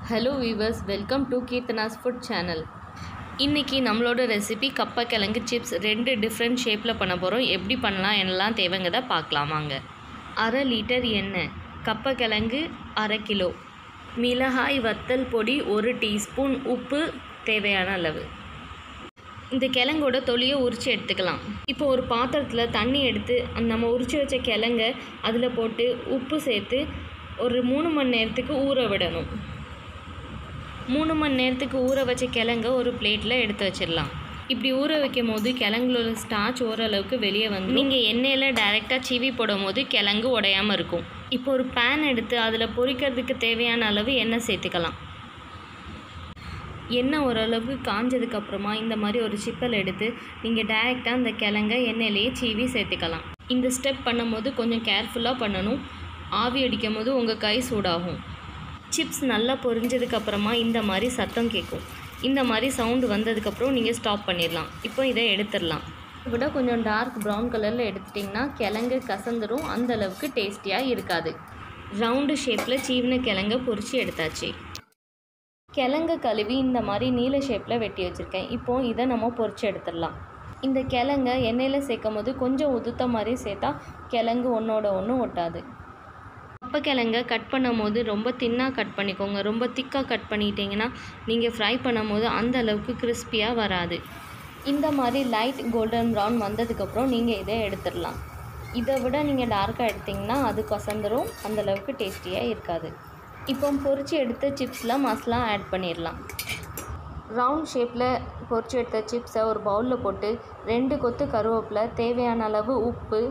hello viewers welcome to Keerthana's food channel இன்றைக்கி நம்மளோட recipe கப்பக்கிழங்கு சிப்ஸ் ரெண்டு டிஃப்ரெண்ட் ஷேப்பில் பண்ண போகிறோம் எப்படி பண்ணலாம் என்னெல்லாம் தேவைங்கிறத பார்க்கலாம் வாங்க அரை லிட்டர் எண்ணெய் கப்பக்கிழங்கு அரை கிலோ மிளகாய் வத்தல் பொடி ஒரு டீஸ்பூன் உப்பு தேவையான அளவு இந்த கிழங்கோட தொலியை உரித்து எடுத்துக்கலாம் இப்போ ஒரு பாத்திரத்தில் தண்ணி எடுத்து அந்த நம்ம உரித்து வச்ச கிழங்க அதில் போட்டு உப்பு சேர்த்து ஒரு மூணு மணி நேரத்துக்கு ஊற விடணும் மூணு மணி நேரத்துக்கு ஊற வச்ச கிழங்க ஒரு பிளேட்டில் எடுத்து வச்சிடலாம் இப்படி ஊற வைக்கும் போது கிழங்குல ஸ்டார்ச் ஓரளவுக்கு வெளியே வந்து நீங்கள் எண்ணெயில் டைரெக்டாக சீவி போடும் போது கிழங்கு உடையாமல் இருக்கும் இப்போ ஒரு பேன் எடுத்து அதில் பொரிக்கிறதுக்கு தேவையான அளவு எண்ணெய் சேர்த்துக்கலாம் எண்ணெய் ஓரளவுக்கு காஞ்சதுக்கப்புறமா இந்த மாதிரி ஒரு சிப்பல் எடுத்து நீங்கள் டைரெக்டாக அந்த கிழங்க எண்ணெயிலேயே சீவி சேர்த்துக்கலாம் இந்த ஸ்டெப் பண்ணும்போது கொஞ்சம் கேர்ஃபுல்லாக பண்ணணும் ஆவி அடிக்கும் போது உங்கள் கை சூடாகும் சிப்ஸ் நல்லா பொரிஞ்சதுக்கப்புறமா இந்த மாதிரி சத்தம் கேட்கும் இந்த மாதிரி சவுண்டு வந்ததுக்கப்புறம் நீங்கள் ஸ்டாப் பண்ணிடலாம் இப்போ இதை எடுத்துடலாம் விட கொஞ்சம் டார்க் ப்ரௌன் கலரில் எடுத்துட்டிங்கன்னா கிழங்கு கசந்துரும் அந்த அளவுக்கு டேஸ்டியாக இருக்காது ரவுண்டு ஷேப்பில் சீவின கிழங்க பொரித்து எடுத்தாச்சு கிழங்கு கழுவி இந்த மாதிரி நீல ஷேப்பில் வெட்டி வச்சுருக்கேன் இப்போது இதை நம்ம பொரிச்சு எடுத்துடலாம் இந்த கிழங்க எண்ணெயில் சேர்க்கும் போது கொஞ்சம் உதுத்த மாதிரி சேர்த்தா கிழங்கு ஒன்றோட ஒன்று ஒட்டாது கப்ப கிழங்க கட் பண்ணும் போது ரொம்ப தின்னாக கட் பண்ணிக்கோங்க ரொம்ப திக்காக கட் பண்ணிட்டீங்கன்னா நீங்கள் ஃப்ரை பண்ணும் போது அந்த அளவுக்கு கிறிஸ்பியாக வராது இந்த மாதிரி லைட் கோல்டன் ப்ரௌன் வந்ததுக்கப்புறம் நீங்கள் இதை எடுத்துடலாம் இதை விட நீங்கள் டார்க்காக எடுத்திங்கன்னா அது கசந்துரும் அந்த அளவுக்கு டேஸ்டியாக இருக்காது இப்போ பொரிச்சு எடுத்த சிப்ஸில் மசாலா ஆட் பண்ணிடலாம் ரவுண்ட் ஷேப்பில் பொரிச்சு எடுத்த சிப்ஸை ஒரு பவுலில் போட்டு ரெண்டு கொத்து கருவேப்பிலை தேவையான அளவு உப்பு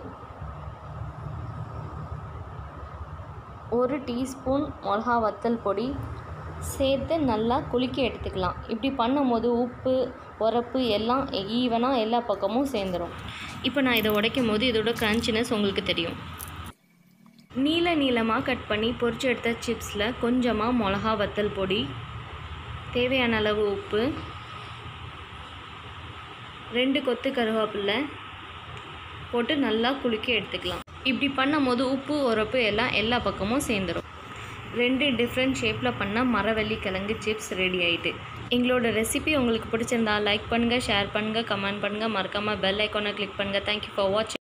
ஒரு டீஸ்பூன் மிளகா வத்தல் பொடி சேர்த்து நல்லா குலுக்கி எடுத்துக்கலாம் இப்படி பண்ணும்போது உப்பு உரப்பு எல்லாம் ஈவனாக எல்லா பக்கமும் சேர்ந்துடும் இப்போ நான் இதை உடைக்கும் போது இதோட க்ரன்ச்சினஸ் உங்களுக்கு தெரியும் நீல நீளமாக கட் பண்ணி பொரிச்சு எடுத்த சிப்ஸில் கொஞ்சமாக மிளகா வத்தல் பொடி தேவையான அளவு உப்பு ரெண்டு கொத்து கருவேப்பில்லை போட்டு நல்லா குலுக்கி எடுத்துக்கலாம் இப்படி பண்ணும்போது உப்பு உரப்பு எல்லாம் எல்லா பக்கமும் சேர்ந்துடும் ரெண்டு டிஃப்ரெண்ட் ஷேப்பில் பண்ண மரவள்ளி கிழங்கு சிப்ஸ் ரெடி ஆகிட்டு எங்களோட ரெசிபி உங்களுக்கு பிடிச்சிருந்தா லைக் பண்ணுங்கள் ஷேர் பண்ணுங்கள் கமெண்ட் பண்ணுங்கள் மறக்காமல் பெல் ஐக்கானை கிளிக் பண்ணுங்கள் தேங்க்யூ ஃபார் வாட்சிங்